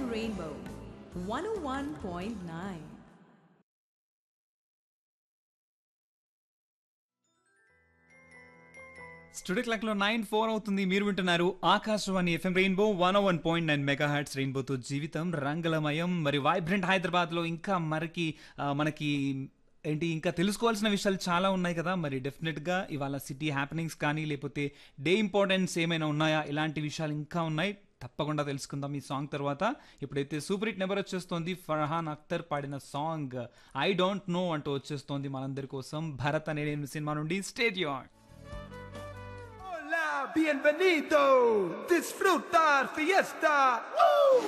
Rainbow 101.9. Studio clock లో nine four అవుతుంది మీరు వింటున్నారు Akashvani FM rainbow one one point nine megahertz రెయిన్బోతో జీవితం రంగులమయం మరి వైబ్రెంట్ హైదరాబాద్ లో ఇంకా మరికి ఆ, మనకి ఏంటి ఇంకా తెలుసుకోవాల్సిన విషయాలు చాలా ఉన్నాయి కదా మరి డెఫినెట్ గా ఇవాళ సిటీ హ్యాపెనింగ్స్ కానీ లేకపోతే డే ఇంపార్టెన్స్ ఏమైనా ఉన్నాయా ఇలాంటి విషయాలు ఇంకా ఉన్నాయి తప్పకుండా తెలుసుకుందాం ఈ సాంగ్ తర్వాత ఇప్పుడైతే సూపర్ హిట్ నెంబర్ వచ్చేస్తోంది ఫర్హాన్ అఖ్తర్ పాడిన సాంగ్ ఐ డోంట్ నో అంటూ వచ్చేస్తోంది మనందరి కోసం భరత్ అనే నేను సినిమా నుండి stadium Hola, bienvenido. Disfrutar fiesta. ¡Woo!